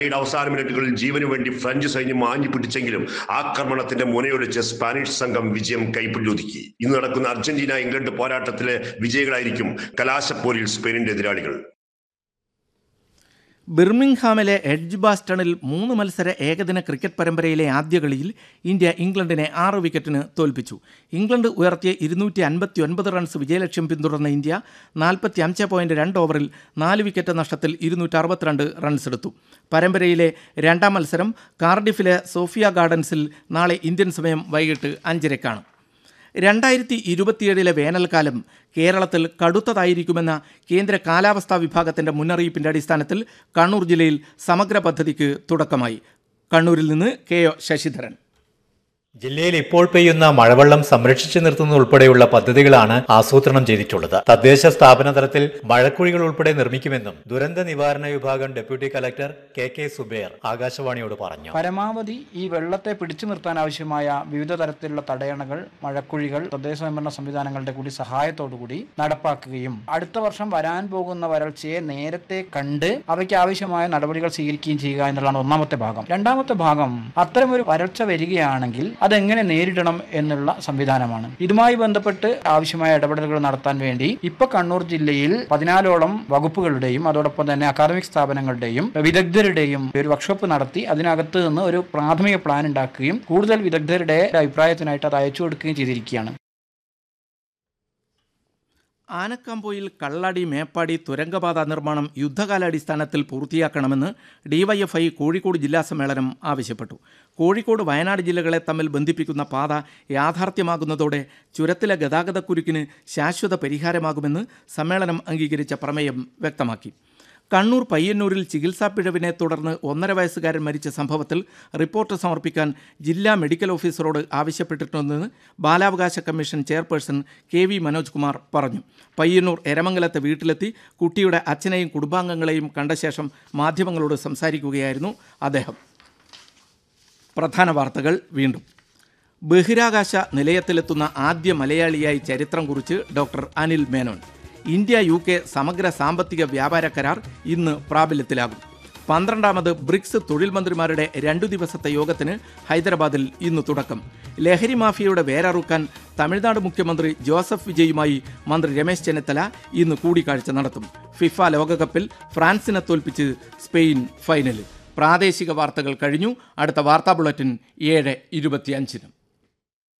യുടെ അവസാന മിനിറ്റുകളിൽ ജീവനു വേണ്ടി ഫ്രഞ്ച് സൈന്യം മാഞ്ഞു പിടിച്ചെങ്കിലും ആക്രമണത്തിന്റെ മുനയൊടിച്ച് സ്പാനിഷ് സംഘം വിജയം കൈപ്പിടിയൊതുക്കി ഇന്ന് നടക്കുന്ന അർജന്റീന ഇംഗ്ലണ്ട് പോരാട്ടത്തിലെ വിജയികളായിരിക്കും കലാശപ്പോരിൽ സ്പെയിനിന്റെ എതിരാളികൾ ബിർമിംഗ്ഹാമിലെ എഡ്ജ് ബാസ്റ്റണിൽ മൂന്ന് മത്സര ഏകദിന ക്രിക്കറ്റ് പരമ്പരയിലെ ആദ്യ കളിയിൽ ഇന്ത്യ ഇംഗ്ലണ്ടിനെ ആറ് വിക്കറ്റിന് തോൽപ്പിച്ചു ഇംഗ്ലണ്ട് ഉയർത്തിയ ഇരുന്നൂറ്റി അൻപത്തി ഒൻപത് റൺസ് വിജയലക്ഷ്യം പിന്തുടർന്ന ഇന്ത്യ നാൽപ്പത്തി അഞ്ച് പോയിന്റ് രണ്ട് ഓവറിൽ നാല് വിക്കറ്റ് നഷ്ടത്തിൽ ഇരുന്നൂറ്റി അറുപത്തിരണ്ട് റൺസ് എടുത്തു പരമ്പരയിലെ രണ്ടാം മത്സരം കാർഡിഫിലെ സോഫിയ ഗാർഡൻസിൽ നാളെ ഇന്ത്യൻ സമയം വൈകിട്ട് അഞ്ചരക്കാണ് രണ്ടായിരത്തി ഇരുപത്തിയേഴിലെ വേനൽക്കാലം കേരളത്തിൽ കടുത്തതായിരിക്കുമെന്ന കേന്ദ്ര കാലാവസ്ഥാ വിഭാഗത്തിന്റെ മുന്നറിയിപ്പിന്റെ അടിസ്ഥാനത്തിൽ കണ്ണൂർ ജില്ലയിൽ സമഗ്ര പദ്ധതിക്ക് തുടക്കമായി കണ്ണൂരിൽ നിന്ന് കെ ഒ ശശിധരൻ ജില്ലയിൽ ഇപ്പോൾ പെയ്യുന്ന മഴവെള്ളം സംരക്ഷിച്ചു നിർത്തുന്നത് ഉൾപ്പെടെയുള്ള പദ്ധതികളാണ് ആസൂത്രണം ചെയ്തിട്ടുള്ളത് തദ്ദേശ സ്ഥാപന തലത്തിൽ മഴക്കുഴികൾ ഉൾപ്പെടെ നിർമ്മിക്കുമെന്നും ദുരന്ത നിവാരണ വിഭാഗം deputy collector K K Zubair ആകാശവാണിയോട് പറഞ്ഞു പരമാവധി ഈ വെള്ളത്തെ പിടിച്ചു നിർത്താൻ ആവശ്യമായ വിവിധ തരത്തിലുള്ള തടയണകൾ മഴക്കുഴികൾ തദ്ദേശ സ്വയംഭരണ സംവിധാനങ്ങളുടെ കൂടി സഹായത്തോടുകൂടി നടപ്പാക്കുകയും അടുത്ത വർഷം വരാൻ പോകുന്ന വരൾച്ചയെ നേരത്തെ കണ്ട് അവയ്ക്ക് ആവശ്യമായ നടപടികൾ സ്വീകരിക്കുകയും ചെയ്യുക എന്നുള്ളതാണ് ഒന്നാമത്തെ ഭാഗം രണ്ടാമത്തെ ഭാഗം അത്തരമൊരു വരൾച്ച വരികയാണെങ്കിൽ അതെങ്ങനെ നേരിടണം എന്നുള്ള സംവിധാനമാണ് ഇതുമായി ബന്ധപ്പെട്ട് ആവശ്യമായ ഇടപെടലുകൾ നടത്താൻ വേണ്ടി ഇപ്പൊ കണ്ണൂർ ജില്ലയിൽ പതിനാലോളം വകുപ്പുകളുടെയും അതോടൊപ്പം തന്നെ അക്കാദമിക് സ്ഥാപനങ്ങളുടെയും വിദഗ്ധരുടെയും ഒരു വർക്ക്ഷോപ്പ് നടത്തി അതിനകത്ത് നിന്ന് ഒരു പ്രാഥമിക പ്ലാൻ ഉണ്ടാക്കുകയും കൂടുതൽ വിദഗ്ധരുടെ അഭിപ്രായത്തിനായിട്ട് അത് അയച്ചു കൊടുക്കുകയും ചെയ്തിരിക്കുകയാണ് ആനക്കാമ്പോയിൽ കള്ളാടി മേപ്പാടി തുരങ്കപാത നിർമ്മാണം യുദ്ധകാലാടിസ്ഥാനത്തിൽ പൂർത്തിയാക്കണമെന്ന് ഡിവൈഎഫ്ഐ കോഴിക്കോട് ജില്ലാ സമ്മേളനം ആവശ്യപ്പെട്ടു കോഴിക്കോട് വയനാട് ജില്ലകളെ തമ്മിൽ ബന്ധിപ്പിക്കുന്ന പാത യാഥാർത്ഥ്യമാകുന്നതോടെ ചുരത്തിലെ ഗതാഗതക്കുരുക്കിന് ശാശ്വത പരിഹാരമാകുമെന്ന് സമ്മേളനം അംഗീകരിച്ച പ്രമേയം വ്യക്തമാക്കി കണ്ണൂർ പയ്യന്നൂരിൽ ചികിത്സാ പിഴവിനെ തുടർന്ന് ഒന്നര വയസ്സുകാരൻ മരിച്ച സംഭവത്തിൽ റിപ്പോർട്ട് സമർപ്പിക്കാൻ ജില്ലാ മെഡിക്കൽ ഓഫീസറോട് ആവശ്യപ്പെട്ടിട്ടുണ്ടെന്ന് ബാലാവകാശ commission chairperson K V Manoj Kumar പറഞ്ഞു പയ്യന്നൂർ എരമംഗലത്തെ വീട്ടിലെത്തി കുട്ടിയുടെ അച്ഛനെയും കുടുംബാംഗങ്ങളെയും കണ്ട ശേഷം മാധ്യമങ്ങളോട് സംസാരിക്കുകയായിരുന്നു അദ്ദേഹം പ്രധാന വാർത്തകൾ വീണ്ടും ബഹിരാകാശ നിലയത്തിലെത്തുന്ന ആദ്യ മലയാളിയായി ചരിത്രം കുറിച്ച് doctor Anil Menon India U K സമഗ്ര സാമ്പത്തിക വ്യാപാര കരാർ ഇന്ന് പ്രാബല്യത്തിലാകും പന്ത്രണ്ടാമത് ബ്രിക്സ് തൊഴിൽ മന്ത്രിമാരുടെ രണ്ടു ദിവസത്തെ യോഗത്തിന് ഹൈദരാബാദിൽ ഇന്ന് തുടക്കം ലഹരി മാഫിയയുടെ വേരറുക്കാൻ തമിഴ്നാട് മുഖ്യമന്ത്രി ജോസഫ് വിജയുമായി മന്ത്രി രമേശ് ചെന്നിത്തല ഇന്ന് കൂടിക്കാഴ്ച നടത്തും ഫിഫ ലോകകപ്പിൽ ഫ്രാൻസിനെ തോൽപ്പിച്ച് സ്പെയിൻ ഫൈനലിൽ പ്രാദേശിക വാർത്തകൾ കഴിഞ്ഞു അടുത്ത വാർത്താ ബുള്ളറ്റിൻ ഏഴ് ഇരുപത്തിയഞ്ചിനും